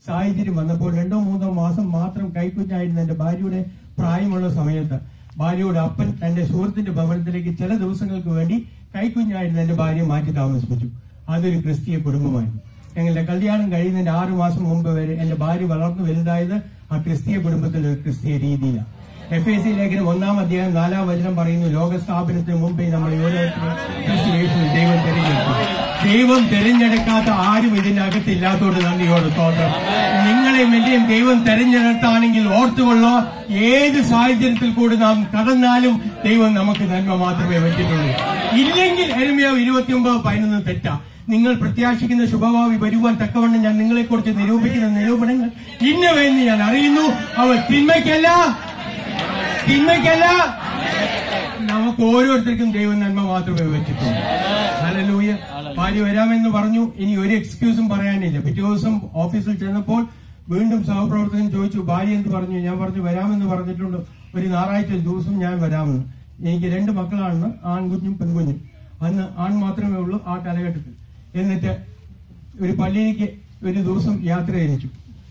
സാഹചര്യം വന്നപ്പോൾ രണ്ടോ മൂന്നോ മാസം മാത്രം കൈക്കുഞ്ഞായിരുന്ന എന്റെ ഭാര്യയുടെ പ്രായമുള്ള സമയത്ത് ഭാര്യയുടെ അപ്പൻ തന്റെ സുഹൃത്തിന്റെ ഭവനത്തിലേക്ക് ചില ദിവസങ്ങൾക്ക് വേണ്ടി കൈക്കുഞ്ഞായിരുന്ന എന്റെ ഭാര്യയെ മാറ്റി താമസിപ്പിച്ചു അതൊരു ക്രിസ്തീയ കുടുംബമായിരുന്നു ഞങ്ങളുടെ കല്യാണം കഴിയുന്നതിന്റെ ആറു മാസം മുമ്പ് വരെ എന്റെ ഭാര്യ വളർന്നു വലുതായത് ആ ക്രിസ്തീയ കുടുംബത്തിലെ ഒരു ക്രിസ്തീയ രീതിയിലാണ് എഫ് എസ് സി ലേഖനം ഒന്നാം അധ്യായം നാലാം വചനം പറയുന്നു ലോകസ്ഥാപനത്തിന് മുമ്പേ നമ്മൾ ഓരോരുത്തരും ക്രിസ്തു യേശുവിൽ ദൈവം തിരഞ്ഞെടുത്തു ദൈവം തിരഞ്ഞെടുക്കാത്ത ആരും ഇതിനകത്തില്ലാത്തോട് നന്ദിയോട് സ്തോത്രം നിങ്ങളെയും എന്റെയും ദൈവം തെരഞ്ഞെടുത്താണെങ്കിൽ ഓർത്തുകൊള്ളോ ഏത് സാഹചര്യത്തിൽ കൂടി നാം കടന്നാലും ദൈവം നമുക്ക് നന്മ മാത്രമേ പറ്റിയിട്ടുള്ളൂ ഇല്ലെങ്കിൽ എരുമയോ ഇരുപത്തിയൊമ്പത് പതിനൊന്ന് തെറ്റാ നിങ്ങൾ പ്രത്യാശിക്കുന്ന ശുഭഭാവി വരുവാൻ തക്കവണ്ണം ഞാൻ നിങ്ങളെക്കുറിച്ച് നിരൂപിക്കുന്ന നിരൂപണങ്ങൾ ഇന്നവെന്ന് ഞാൻ അറിയുന്നു അവ തിന്മയ്ക്കല്ല തിന്മയ്ക്കല്ല നമുക്ക് ഓരോരുത്തർക്കും ദൈവം നന്മ മാത്രമേ വെച്ചിട്ടുള്ളൂ ഹല്ലേലൂയ ഭാര്യ വരാമെന്ന് പറഞ്ഞു ഇനി ഒരു എക്സ്ക്യൂസും പറയാനില്ല പിറ്റേ ദിവസം ഓഫീസിൽ ചെന്നപ്പോൾ വീണ്ടും സഹപ്രവർത്തകൻ ചോദിച്ചു ഭാര്യ എന്ത് പറഞ്ഞു ഞാൻ പറഞ്ഞു വരാമെന്ന് പറഞ്ഞിട്ടുണ്ട് ഒരു ഞായറാഴ്ച ദിവസം ഞാൻ വരാമെന്ന് എനിക്ക് രണ്ട് മക്കളാണ് ആൺകുഞ്ഞും പെൺകുഞ്ഞും അന്ന് ആൺ മാത്രമേ ഉള്ളൂ ആ കാലഘട്ടത്തിൽ എന്നിട്ട് ഒരു പള്ളിയിലേക്ക് ഒരു ദിവസം യാത്ര തിരിച്ചു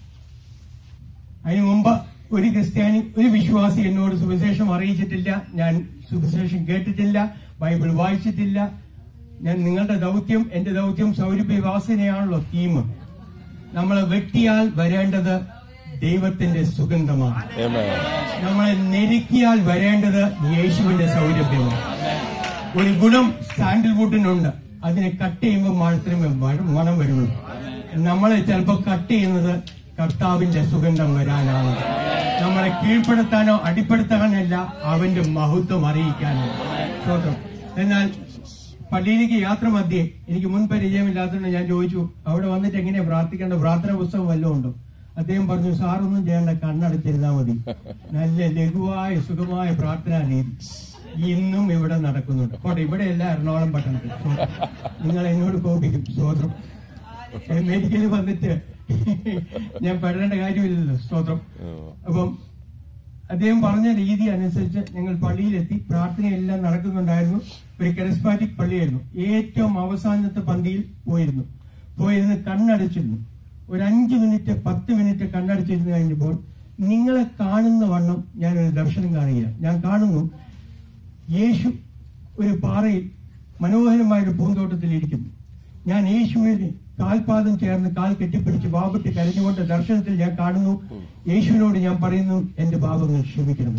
അതിനു മുമ്പ് ഒരു ക്രിസ്ത്യാനി ഒരു വിശ്വാസി എന്നോട് സുവിശേഷം അറിയിച്ചിട്ടില്ല ഞാൻ സുവിശേഷം കേട്ടിട്ടില്ല ബൈബിൾ വായിച്ചിട്ടില്ല ഞാൻ നിങ്ങളുടെ ദൗത്യം എന്റെ ദൗത്യം സൗരഭ്യവാസനയാണല്ലോ തീം നമ്മളെ വെട്ടിയാൽ വരേണ്ടത് ദൈവത്തിന്റെ സുഗന്ധമാണ് നമ്മളെ നെരുക്കിയാൽ വരേണ്ടത് യേശുവിന്റെ സൗരഭ്യമാണ് ഒരു ഗുണം സാൻഡൽവുഡിനുണ്ട് അതിനെ കട്ട് ചെയ്യുമ്പോൾ മാത്രമേ മണം- മണം വരുള്ളൂ നമ്മളെ ചിലപ്പോൾ കട്ട് ചെയ്യുന്നത് കർത്താവിന്റെ സുഗന്ധം വരാനാണ് നമ്മളെ കീഴ്പ്പെടുത്താനോ അടിപ്പെടുത്താനല്ല അവന്റെ മഹത്വം അറിയിക്കാനോ സ്തോത്രം എന്നാൽ പള്ളിയിലേക്ക് യാത്ര മധ്യേ എനിക്ക് മുൻ പരിചയമില്ലാത്തതുകൊണ്ട് ഞാൻ ചോദിച്ചു അവിടെ വന്നിട്ട് എങ്ങനെയാ പ്രാർത്ഥിക്കേണ്ട പ്രാർത്ഥന പുസ്തകം വല്ലതും ഉണ്ടോ അദ്ദേഹം പറഞ്ഞു സാറൊന്നും ചെയ്യേണ്ട കണ്ണടച്ചിരുന്നാൽ മതി നല്ല ലഘുവായ സുഖമായ പ്രാർത്ഥനാ രീതി ഇന്നും ഇവിടെ നടക്കുന്നുണ്ട് പോട്ടെ ഇവിടെയല്ല എറണാകുളം പട്ടണത്തിൽ നിങ്ങൾ എന്നോട് കോപിക്കും സ്തോത്രം അമേരിക്കയിൽ വന്നിട്ട് ഞാൻ പെടേണ്ട കാര്യമില്ലല്ലോ സ്തോത്രം അപ്പം അദ്ദേഹം പറഞ്ഞ രീതി അനുസരിച്ച് ഞങ്ങൾ പള്ളിയിലെത്തി പ്രാർത്ഥനയെല്ലാം നടക്കുന്നുണ്ടായിരുന്നു ഒരു കെറസ്പാറ്റിക് പള്ളിയായിരുന്നു ഏറ്റവും അവസാനത്തെ പന്തിയിൽ പോയിരുന്നു പോയിരുന്ന് കണ്ണടച്ചിരുന്നു ഒരു അഞ്ച് മിനിറ്റ് പത്ത് മിനിറ്റ് കണ്ണടച്ചിരുന്ന് കഴിഞ്ഞപ്പോൾ നിങ്ങളെ കാണുന്ന വണ്ണം ഞാനൊരു ദർശനം കാണുകയാണ് ഞാൻ കാണുന്നു യേശു ഒരു പാറയിൽ മനോഹരമായ പൂന്തോട്ടത്തിൽ ഇരിക്കുന്നു ഞാൻ യേശുവിന് കാൽപാദം ചേർന്ന് കാൽ കെട്ടിപ്പിടിച്ച് വാവിട്ട് കരഞ്ഞുകൊണ്ട് ദർശനത്തിൽ ഞാൻ കാണുന്നു യേശുവിനോട് ഞാൻ പറയുന്നു എന്റെ പാപങ്ങൾ ക്ഷമിക്കണം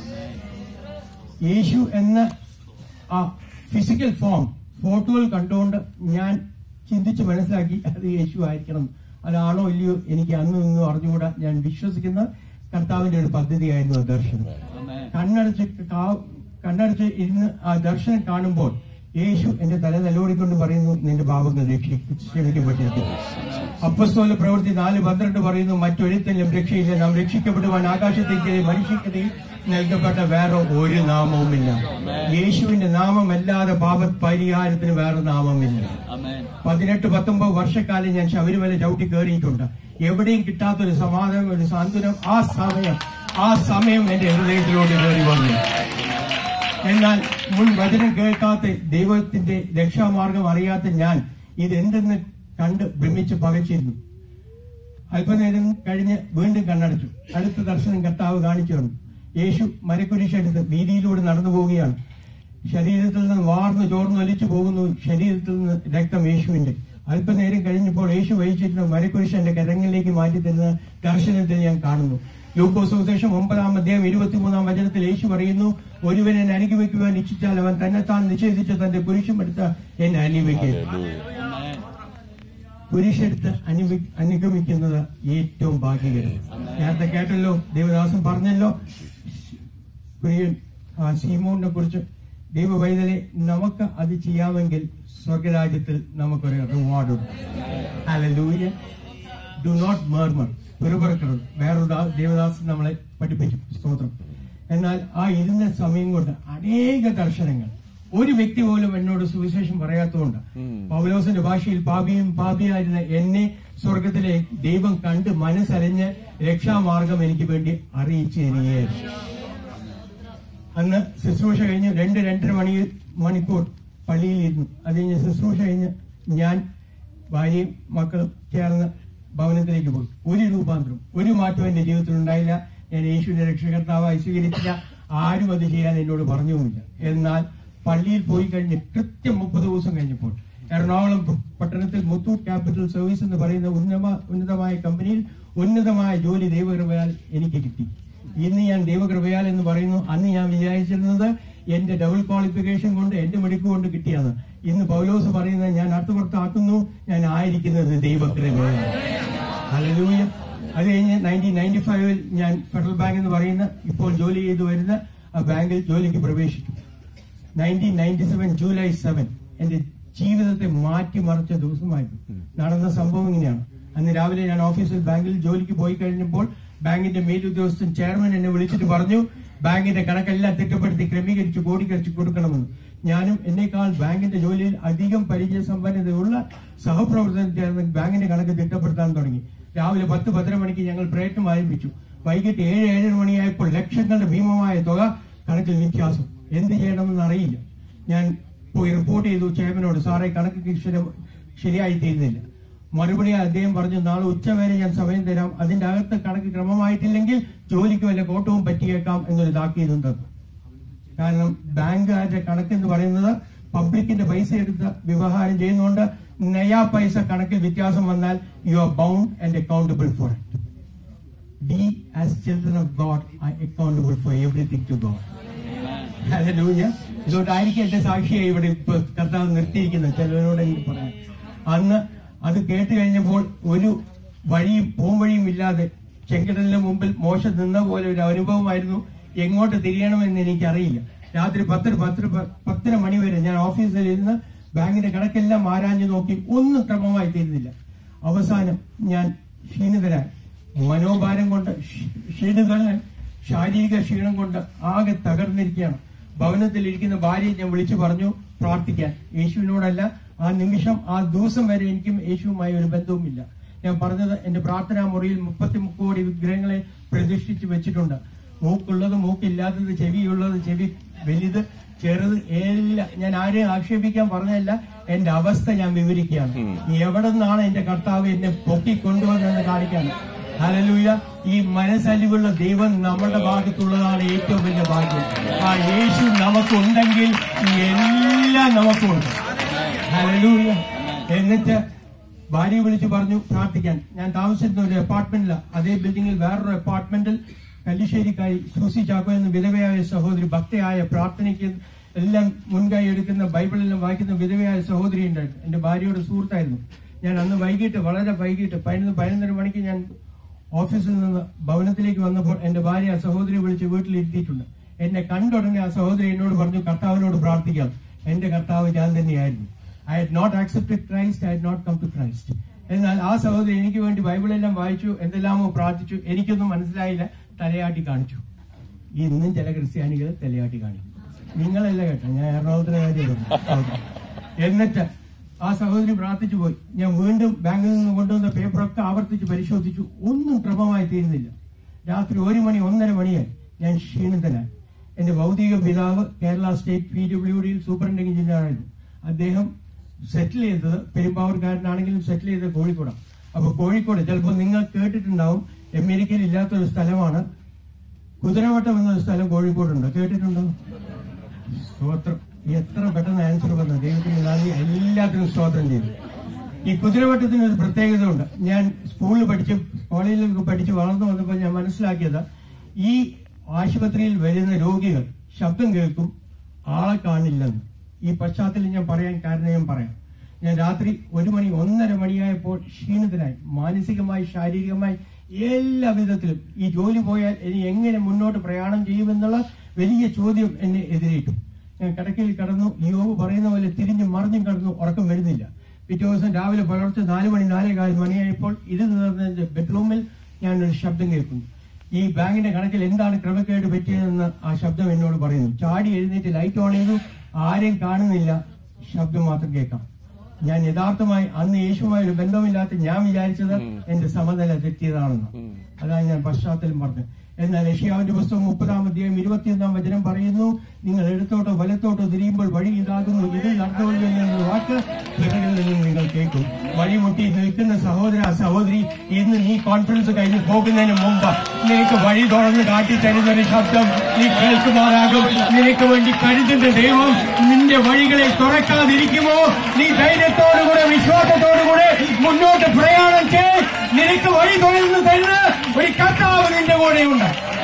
യേശു എന്ന ആ ഫിസിക്കൽ ഫോം ഫോട്ടോകൾ കണ്ടുകൊണ്ട് ഞാൻ ചിന്തിച്ച് മനസ്സിലാക്കി അത് യേശു ആയിരിക്കണം അതാണോ ഇല്ലയോ എനിക്ക് അന്നും ഇന്നും അറിഞ്ഞുകൂടാ ഞാൻ വിശ്വസിക്കുന്ന കർത്താവിന്റെ ഒരു പദ്ധതിയായിരുന്നു ആ ദർശനം കണ്ണടച്ച് കാ- കണ്ണടച്ച് ഇരുന്ന് ആ ദർശനം കാണുമ്പോൾ യേശു എന്റെ തല നിലവിളിക്കൊണ്ട് പറയുന്നു നിന്റെ പാപങ്ങൾ രക്ഷി- ക്ഷമിക്കപ്പെട്ടിരിക്കുന്നു അപ്പസ്തോല പ്രവൃത്തി നാല് പന്ത്രണ്ട് പറയുന്നു മറ്റൊരുത്തലും രക്ഷയില്ല നാം രക്ഷിക്കപ്പെടുവാൻ ആകാശത്തേക്ക് മനുഷ്യക്കതയിൽ നൽകപ്പെട്ട വേറെ ഒരു നാമവുമില്ല യേശുവിന്റെ നാമമല്ലാതെ പാപ പരിഹാരത്തിന് വേറെ നാമമില്ല പതിനെട്ട് പത്തൊമ്പത് വർഷക്കാലം ഞാൻ ശബരിമല ചവിട്ടി കയറിയിട്ടുണ്ട് എവിടെയും കിട്ടാത്തൊരു സമാധാനം ഒരു സാന്ത്വനം ആ സമയം ആ സമയം എന്റെ ഹൃദയത്തിലോട്ട് കയറി വന്നു എന്നാൽ മുൻ വചനം കേൾക്കാത്ത ദൈവത്തിന്റെ രക്ഷാമാർഗം അറിയാത്ത ഞാൻ ഇതെന്തെന്ന് കണ്ട് ഭ്രമിച്ച് പകച്ചിരുന്നു അല്പനേരം കഴിഞ്ഞ് വീണ്ടും കണ്ണടച്ചു അടുത്ത ദർശനം കർത്താവ് കാണിച്ചു തന്നു യേശു മരക്കുരിശെടുത്ത് വീതിയിലൂടെ നടന്നു പോവുകയാണ് ശരീരത്തിൽ നിന്ന് വാർന്ന് ചോർന്ന് ഒലിച്ചു പോകുന്നു ശരീരത്തിൽ നിന്ന് രക്തം യേശുവിന്റെ അല്പനേരം കഴിഞ്ഞപ്പോൾ യേശു വഹിച്ചിരുന്ന മരക്കുരിശ് എന്റെ കരങ്ങളിലേക്ക് മാറ്റി തരുന്ന ദർശനത്തിൽ ഞാൻ കാണുന്നു ലൂക്കോസ് സുവിശേഷം ഒമ്പതാം അധ്യായം ഇരുപത്തിമൂന്നാം വചനത്തിൽ യേശു പറയുന്നു ഒരുവനെ അനുഗമിക്കുവാൻ ഇച്ഛിച്ചാൽ അവൻ തന്നെത്താൻ നിഷേധിച്ച് തന്റെ കുരിശും എടുത്ത് എന്നെ അനുഭവിക്കുക കുരിശെടുത്ത് അനുഭവി അനുഗമിക്കുന്നത് ഏറ്റവും ഭാഗ്യകരം നേരത്തെ കേട്ടല്ലോ ദേവദാസൻ പറഞ്ഞല്ലോ കുര്യൻ ആ സീമോണിനെ കുറിച്ച് ദൈവ വൈതലെ നമുക്ക് അത് ചെയ്യാമെങ്കിൽ സ്വർഗരാജ്യത്തിൽ നമുക്കൊരു റിവാർഡ് ഉണ്ട് ഹല്ലേലൂയ ഡു നോട്ട് മർമർ പെറുപറക്കരുത് വേറൊരു ദാ- ദേവദാസൻ നമ്മളെ പഠിപ്പിച്ചു സ്തോത്രം എന്നാൽ ആ ഇരുന്ന സമയം കൊണ്ട് അനേക ദർശനങ്ങൾ ഒരു വ്യക്തി പോലും എന്നോട് സുവിശേഷം പറയാത്തതുകൊണ്ട് പൗലോസിന്റെ ഭാഷയിൽ പാപിയും പാപിയായിരുന്ന എന്നെ സ്വർഗത്തിലെ ദൈവം കണ്ട് മനസ്സറിഞ്ഞ് രക്ഷാമാർഗം എനിക്ക് വേണ്ടി അറിയിച്ചു തരികയായിരുന്നു അന്ന് ശുശ്രൂഷ കഴിഞ്ഞ് രണ്ട് രണ്ടര മണി മണിക്കൂർ പള്ളിയിലിരുന്നു അത് കഴിഞ്ഞ് ശുശ്രൂഷ കഴിഞ്ഞ് ഞാൻ ഭാര്യയും മക്കളും ചേർന്ന് ഭവനത്തിലേക്ക് പോയി ഒരു രൂപാന്തരം ഒരു മാറ്റവും എന്റെ ജീവിതത്തിൽ ഉണ്ടായില്ല ഞാൻ യേശുവിന്റെ രക്ഷകർത്താവായി സ്വീകരിച്ചില്ല ആരും അത് ചെയ്യാൻ എന്നോട് പറഞ്ഞുമില്ല എന്നാൽ പള്ളിയിൽ പോയി കഴിഞ്ഞ് കൃത്യം മുപ്പത് ദിവസം കഴിഞ്ഞപ്പോൾ എറണാകുളം പട്ടണത്തിൽ മുത്തൂട്ട് ക്യാപിറ്റൽ സർവീസ് എന്ന് പറയുന്ന ഉന്നത ഉന്നതമായ കമ്പനിയിൽ ഉന്നതമായ ജോലി ദൈവകൃപയാൽ എനിക്ക് കിട്ടി ഇന്ന് ഞാൻ ദൈവകൃപയാൽ എന്ന് പറയുന്നു അന്ന് ഞാൻ വിചാരിച്ചിരുന്നത് എന്റെ ഡബിൾ ക്വാളിഫിക്കേഷൻ കൊണ്ട് എന്റെ മിടുക്ക് കൊണ്ട് കിട്ടിയാണ് ഇന്ന് പൗലോസ് പറയുന്നത് ഞാൻ അർത്ഥവൃത്താക്കുന്നു ഞാൻ ആയിരിക്കുന്നത് ദൈവകൃപയാണ് ഹല്ലേലൂയ അത് കഴിഞ്ഞ് നയൻറ്റീൻ നയൻറ്റി ഫൈവിൽ ഞാൻ ഫെഡറൽ ബാങ്ക് എന്ന് പറയുന്ന ഇപ്പോൾ ജോലി ചെയ്തു വരുന്ന ആ ബാങ്കിൽ ജോലിക്ക് പ്രവേശിച്ചു nineteen ninety seven July seven എന്റെ ജീവിതത്തെ മാറ്റിമറിച്ച ദിവസമായിരുന്നു നടന്ന സംഭവം ഇങ്ങനെയാണ് അന്ന് രാവിലെ ഞാൻ ഓഫീസിൽ ബാങ്കിൽ ജോലിക്ക് പോയി കഴിഞ്ഞപ്പോൾ ബാങ്കിന്റെ മേലുദ്യോഗസ്ഥൻ ചെയർമാൻ എന്നെ വിളിച്ചിട്ട് പറഞ്ഞു ബാങ്കിന്റെ കണക്കെല്ലാം തിട്ടപ്പെടുത്തി ക്രമീകരിച്ച് കോടിക്കരിച്ച് കൊടുക്കണമെന്ന് ഞാനും എന്നേക്കാൾ ബാങ്കിന്റെ ജോലിയിൽ അധികം പരിചയ സമ്പന്നതയുള്ള സഹപ്രവർത്തകൻ ചേർന്ന് ബാങ്കിന്റെ കണക്ക് തിട്ടപ്പെടുത്താൻ തുടങ്ങി രാവിലെ പത്ത് പത്തര മണിക്ക് ഞങ്ങൾ പ്രയത്നം ആരംഭിച്ചു വൈകിട്ട് ഏഴ് ഏഴര മണിയായപ്പോൾ ലക്ഷങ്ങളുടെ ഭീമമായ തുക കണക്കിൽ വ്യത്യാസം എന്ത് ചെയ്യണമെന്ന് അറിയില്ല ഞാൻ പോയി റിപ്പോർട്ട് ചെയ്തു ചെയർമാനോട് സാറേ കണക്ക് ശരി- ശരിയായി തീരുന്നില്ല മറുപടി അദ്ദേഹം പറഞ്ഞു നാളെ ഉച്ചവരെ ഞാൻ സമയം തരാം അതിന്റെ അകത്ത് കണക്ക് ക്രമമായിട്ടില്ലെങ്കിൽ ജോലിക്ക് വല്ല കോട്ടവും പറ്റിയേക്കാം എന്നൊരു താക്കീതും തന്നു കാരണം ബാങ്കുകാരുടെ കണക്ക് എന്ന് പറയുന്നത് പബ്ലിക്കിന്റെ പൈസ എടുത്ത് വ്യവഹാരം ചെയ്യുന്നതുകൊണ്ട് നയാ പൈസ കണക്കിൽ വ്യത്യാസം വന്നാൽ you are bound and accountable for it be as children of God I accountable for everything to God hallelujah ഇതുകൊണ്ടായിരിക്കും എന്റെ സാക്ഷിയായി ഇവിടെ ഇപ്പൊ കർത്താവ് നിർത്തിയിരിക്കുന്നത് ചിലവരോട് എനിക്ക് പറയാം അന്ന് അത് കേട്ട് കഴിഞ്ഞപ്പോൾ ഒരു വഴിയും പോംവഴിയും ഇല്ലാതെ ചെങ്കടലിന് മുമ്പിൽ മോശം നിന്ന പോലെ ഒരു അനുഭവമായിരുന്നു എങ്ങോട്ട് തിരിയണമെന്ന് എനിക്കറിയില്ല രാത്രി പത്തര പത്തര പത്തര മണി വരെ ഞാൻ ഓഫീസിൽ ഇരുന്ന് ബാങ്കിന്റെ കണക്കെല്ലാം ആരാഞ്ഞു നോക്കി ഒന്നും ക്രമമായി തീരുന്നില്ല അവസാനം ഞാൻ ക്ഷീണിതരായി മനോഭാരം കൊണ്ട് ക്ഷീ- ക്ഷീണിതനായി ശാരീരിക ക്ഷീണം കൊണ്ട് ആകെ തകർന്നിരിക്കുകയാണ് ഭവനത്തിൽ ഇരിക്കുന്ന ഭാര്യയെ ഞാൻ വിളിച്ചു പറഞ്ഞു പ്രാർത്ഥിക്കാൻ യേശുവിനോടല്ല ആ നിമിഷം ആ ദിവസം വരെ എനിക്കും യേശുവുമായി ഒരു ബന്ധവുമില്ല ഞാൻ പറഞ്ഞത് എന്റെ പ്രാർത്ഥനാ മുറിയിൽ മുപ്പത്തി കോടി വിഗ്രഹങ്ങളെ പ്രതിഷ്ഠിച്ച് വെച്ചിട്ടുണ്ട് മൂക്കുള്ളത് മൂക്കില്ലാത്തത് ചെവിയുള്ളത് ചെവി വലുത് ചെറുത് എല്ലാം ഞാൻ ആരെയും ആക്ഷേപിക്കാൻ പറഞ്ഞതല്ല എന്റെ അവസ്ഥ ഞാൻ വിവരിക്കുകയാണ് എവിടെ നിന്നാണ് എന്റെ കർത്താവ് എന്നെ പൊക്കിക്കൊണ്ടുവന്നെന്ന് കാണിക്കാണ് ഹലലൂയ ഈ മനസ്സലിവുള്ള ദൈവം നമ്മുടെ ഭാഗത്തുള്ളതാണ് ഏറ്റവും വലിയ ഭാഗ്യം ആ യേശു നമുക്കുണ്ടെങ്കിൽ ഈ എല്ലാം നമുക്കുണ്ട് ഹലലൂയ എന്നിട്ട് ഭാര്യ വിളിച്ചു പറഞ്ഞു പ്രാർത്ഥിക്കാൻ ഞാൻ താമസിച്ചിരുന്ന ഒരു അപ്പാർട്ട്മെന്റില അതേ ബിൽഡിംഗിൽ വേറൊരു അപ്പാർട്ട്മെന്റിൽ കല്ലിശ്ശേരിക്കാരി സൂസി ചാക്കോ എന്ന വിധവയായ സഹോദരി ഭക്തയായ പ്രാർത്ഥനയ്ക്ക് എല്ലാം മുൻകൈ എടുക്കുന്ന ബൈബിളെല്ലാം വായിക്കുന്ന വിധവയായ സഹോദരി ഉണ്ടായിരുന്നു എന്റെ ഭാര്യയുടെ സുഹൃത്തായിരുന്നു ഞാൻ അന്ന് വൈകിട്ട് വളരെ വൈകിട്ട് പതിനൊന്ന് പതിനൊന്നര മണിക്ക് ഞാൻ ഓഫീസിൽ നിന്ന് ഭവനത്തിലേക്ക് വന്നപ്പോൾ എന്റെ ഭാര്യ ആ സഹോദരി വിളിച്ച് വീട്ടിലിരുത്തിയിട്ടുണ്ട് എന്നെ കണ്ടുടനെ ആ സഹോദരി എന്നോട് പറഞ്ഞു കർത്താവിനോട് പ്രാർത്ഥിക്കാം എന്റെ കർത്താവ് ഞാൻ തന്നെയായിരുന്നു I had not accepted Christ I had not come to Christ എന്നാൽ ആ സഹോദരി എനിക്ക് വേണ്ടി ബൈബിളെല്ലാം വായിച്ചു എന്തെല്ലാമോ പ്രാർത്ഥിച്ചു എനിക്കൊന്നും മനസ്സിലായില്ല തലയാട്ടി കാണിച്ചു ഇന്നും ചില ക്രിസ്ത്യാനികൾ തലയാട്ടി കാണിക്കും നിങ്ങളല്ല കേട്ടോ ഞാൻ എറണാകുളത്തിലെ കാര്യം പറഞ്ഞു. എന്നിട്ട് ആ സഹോദരി പ്രാർത്ഥിച്ചു പോയി ഞാൻ വീണ്ടും ബാങ്കിൽ നിന്ന് കൊണ്ടുവന്ന പേപ്പറൊക്കെ ആവർത്തിച്ച് പരിശോധിച്ചു ഒന്നും ക്രമമായി തീരുന്നില്ല രാത്രി ഒരു മണി ഒന്നര മണിയായി ഞാൻ ക്ഷീണിതനായി എന്റെ ഭൗതിക പിതാവ് കേരള സ്റ്റേറ്റ് പി ഡബ്ല്യു ഡിയിൽ സൂപ്രണ്ടിംഗ് എഞ്ചിനീയറായിരുന്നു അദ്ദേഹം സെറ്റിൽ ചെയ്തത് പെരുമ്പാവൂർക്കാരനാണെങ്കിലും സെറ്റിൽ ചെയ്തത് കോഴിക്കോടാണ് അപ്പൊ കോഴിക്കോട് ചിലപ്പോൾ നിങ്ങൾ കേട്ടിട്ടുണ്ടാവും അമേരിക്കയിൽ ഇല്ലാത്തൊരു സ്ഥലമാണ് കുതിരവട്ടം എന്നൊരു സ്ഥലം കോഴിക്കോടുണ്ട് കേട്ടിട്ടുണ്ടോ സ്തോത്രം എത്ര പെട്ടെന്ന് ആൻസർ വന്നു ദൈവത്തിന് നന്ദി എല്ലാത്തിനും സ്തോത്രം ചെയ്തു ഈ കുതിരവട്ടത്തിന് ഒരു പ്രത്യേകത ഉണ്ട് ഞാൻ സ്കൂളിൽ പഠിച്ച് കോളേജിലൊക്കെ പഠിച്ച് വളർന്നു വന്നപ്പോൾ ഞാൻ മനസ്സിലാക്കിയത് ഈ ആശുപത്രിയിൽ വരുന്ന രോഗികൾ ശബ്ദം കേൾക്കും ആളെ കാണില്ലെന്ന് ഈ പശ്ചാത്തലം ഞാൻ പറയാൻ കാരണം ഞാൻ പറയാം ഞാൻ രാത്രി ഒരു മണി ഒന്നര മണിയായപ്പോൾ ക്ഷീണിതനായി മാനസികമായി ശാരീരികമായി എല്ലാ വിധത്തിലും ഈ ജോലി പോയാൽ ഇനി എങ്ങനെ മുന്നോട്ട് പ്രയാണം ചെയ്യുമെന്നുള്ള വലിയ ചോദ്യം എന്നെ എതിരേറ്റു ഞാൻ കിടക്കയിൽ കിടന്നു യോബ് പറയുന്ന പോലെ തിരിഞ്ഞും മറിഞ്ഞും കിടന്നു ഉറക്കം വരുന്നില്ല പിറ്റേ ദിവസം രാവിലെ പുലർച്ചെ നാല് മണി നാലേ കാല് മണിയായപ്പോൾ ഇത് നിറഞ്ഞ ബെഡ്റൂമിൽ ഞാൻ ഒരു ശബ്ദം കേൾക്കുന്നു ഈ ബാങ്കിന്റെ കണക്കിൽ എന്താണ് ക്രമക്കേട് പറ്റിയതെന്ന് ആ ശബ്ദം എന്നോട് പറയുന്നു ചാടി എഴുന്നേറ്റ് ലൈറ്റ് ഓൺ ചെയ്തു ആരെയും കാണുന്നില്ല ശബ്ദം മാത്രം കേൾക്കാം ഞാൻ യഥാർത്ഥമായി അന്ന് യേശുമായി ഒരു ബന്ധമില്ലാത്ത ഞാൻ വിചാരിച്ചത് എന്റെ സമനില തെറ്റിയതാണെന്ന് അതാണ് ഞാൻ പശ്ചാത്തലം പറഞ്ഞത് എന്നാൽ യഷിയാവിന്റെ പുസ്തകം മുപ്പതാം അധ്യായം ഇരുപത്തിയൊന്നാം വചനം പറയുന്നു നിങ്ങൾ ഇടത്തോട്ടോ വലത്തോട്ടോ തിരിയുമ്പോൾ വഴി ഇതാകുന്നു ഇത് നടന്നുകൊള്ളു എന്നുള്ള വാക്ക് പിറകിൽ നിന്ന് നിങ്ങൾ കേൾക്കും വഴിമുട്ടി നിൽക്കുന്ന സഹോദര സഹോദരി ഇന്ന് നീ കോൺഫറൻസ് കഴിഞ്ഞ് പോകുന്നതിന് മുമ്പ് നിനക്ക് വഴി തുറന്ന് കാട്ടി തരുന്ന ഒരു ശബ്ദം നീ കേൾക്കുമാറാകും നിനക്ക് വേണ്ടി കരുതുന്ന ദൈവം നിന്റെ വഴികളെ തുറക്കാതിരിക്കുമോ നീ ധൈര്യത്തോടുകൂടെ വിശ്വാസത്തോടുകൂടെ മുന്നോട്ട് പ്രയാണം ചെയ്ത് നിനക്ക് വഴി തുറന്ന് തരുന്ന ഒരു കർത്താവ് നിന്റെ കൂടെയുണ്ട്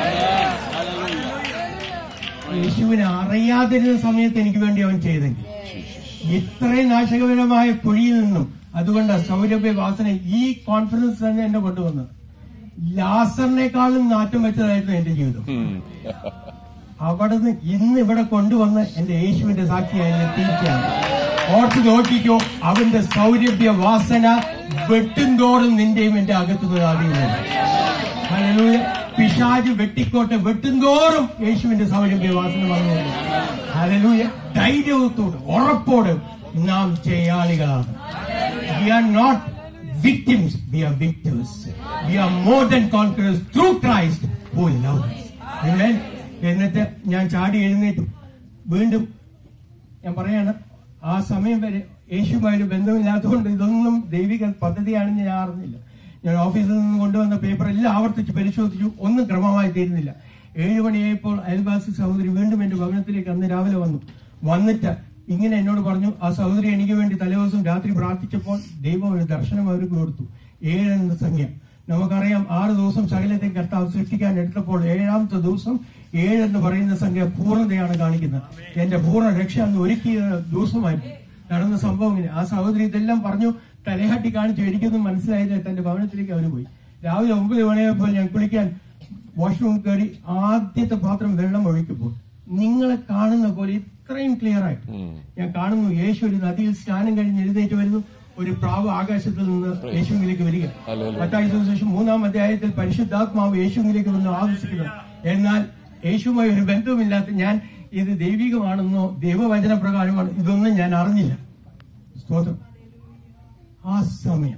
യേശുവിനെ അറിയാതിരുന്ന സമയത്ത് എനിക്ക് വേണ്ടി അവൻ ചെയ്തെങ്കിൽ ഇത്രയും നാശകരമായ കുഴിയിൽ നിന്നും അതുകൊണ്ട് സൗരഭ്യ വാസന ഈ കോൺഫിഡൻസ് തന്നെ എന്നെ കൊണ്ടുവന്നത് ലാസറിനേക്കാളും നാറ്റം വെച്ചതായിരുന്നു എന്റെ ജീവിതം അവിടുന്ന് ഇന്ന് ഇവിടെ കൊണ്ടുവന്ന് എന്റെ യേശുവിന്റെ സാക്ഷിയായി ഞാൻ തീർച്ചയാണ് ഓർത്ത് നോക്കിക്കോ അവന്റെ സൗരഭ്യ വാസന വെട്ടുംതോറും നിന്റെയും എന്റെ അകത്തുനിന്ന് അറിയുന്നത് ഹല്ലേലൂയ. പിശാജ് വെട്ടിക്കോട്ടെ വെട്ടുംതോറും യേശുവിന്റെ സൗരഭ്യ വാസന വന്നു ഹലലൂയ ധൈര്യത്തോട് ഉറപ്പോട് നാം ചെയ്യാളികളാണ് we are not victims we are victors we are more than confidence through Christ who love Amen. എന്നിട്ട് ഞാൻ ചാടി എഴുന്നേറ്റു വീണ്ടും ഞാൻ പറയാണ് ആ സമയം വരെ യേശുമായിട്ട് ബന്ധമില്ലാത്തതുകൊണ്ട് ഇതൊന്നും ദൈവിക പദ്ധതിയാണെന്ന് ഞാൻ അറിഞ്ഞില്ല ഞാൻ ഓഫീസിൽ നിന്ന് കൊണ്ടുവന്ന പേപ്പർ എല്ലാം ആവർത്തിച്ച് പരിശോധിച്ചു ഒന്നും ക്രമമായി തീരുന്നില്ല ഏഴു മണിയായപ്പോൾ അയൽവാസി സഹോദരി വീണ്ടും എന്റെ ഭവനത്തിലേക്ക് അന്ന് രാവിലെ വന്നു വന്നിട്ട് ഇങ്ങനെ എന്നോട് പറഞ്ഞു ആ സഹോദരി എനിക്ക് വേണ്ടി തലേദിവസം രാത്രി പ്രാർത്ഥിച്ചപ്പോൾ ദൈവം ഒരു ദർശനം അവർക്ക് കൊടുത്തു ഏഴ് എന്ന സംഖ്യ നമുക്കറിയാം ആറ് ദിവസം സകലത്തെ കർത്താവ് സൃഷ്ടിക്കാൻ എടുത്തപ്പോൾ ഏഴാമത്തെ ദിവസം ഏഴ് എന്ന് പറയുന്ന സംഖ്യ പൂർണ്ണതയാണ് കാണിക്കുന്നത് എന്റെ പൂർണ്ണ രക്ഷ അന്ന് ഒരുക്കിയ ദിവസമായിരുന്നു നടന്ന സംഭവം ഇങ്ങനെ ആ സഹോദരി ഇതെല്ലാം പറഞ്ഞു തലയാട്ടി കാണിച്ചു എനിക്കൊന്നും മനസ്സിലായില്ല തന്റെ ഭവനത്തിലേക്ക് അവന് പോയി രാവിലെ ഒമ്പത് മണിയായപ്പോൾ ഞാൻ കുളിക്കാൻ വാഷ്റൂം കയറി ആദ്യത്തെ പാത്രം വെള്ളം ഒഴിക്കുമ്പോൾ നിങ്ങളെ കാണുന്ന പോലെ ഇത്രയും ക്ലിയർ ആയിട്ട് ഞാൻ കാണുന്നു യേശു ഒരു നദിയിൽ സ്നാനം കഴിഞ്ഞ് എഴുന്നേറ്റ് വരുന്നു ഒരു പ്രാവ് ആകാശത്തിൽ നിന്ന് യേശുവിലേക്ക് വരിക ഹല്ലേലൂയ. മത്തായി സുവിശേഷം മൂന്നാം അധ്യായത്തിൽ പരിശുദ്ധാത്മാവ് യേശുവിലേക്ക് വന്ന് ആവശ്യിക്കുന്നു എന്നാൽ യേശുവുമായി ഒരു ബന്ധവുമില്ലാത്ത ഞാൻ ഇത് ദൈവികമാണെന്നോ ദൈവവചന പ്രകാരമാണ് ഇതൊന്നും ഞാൻ അറിഞ്ഞില്ല സ്തോത്രം ആ സമയം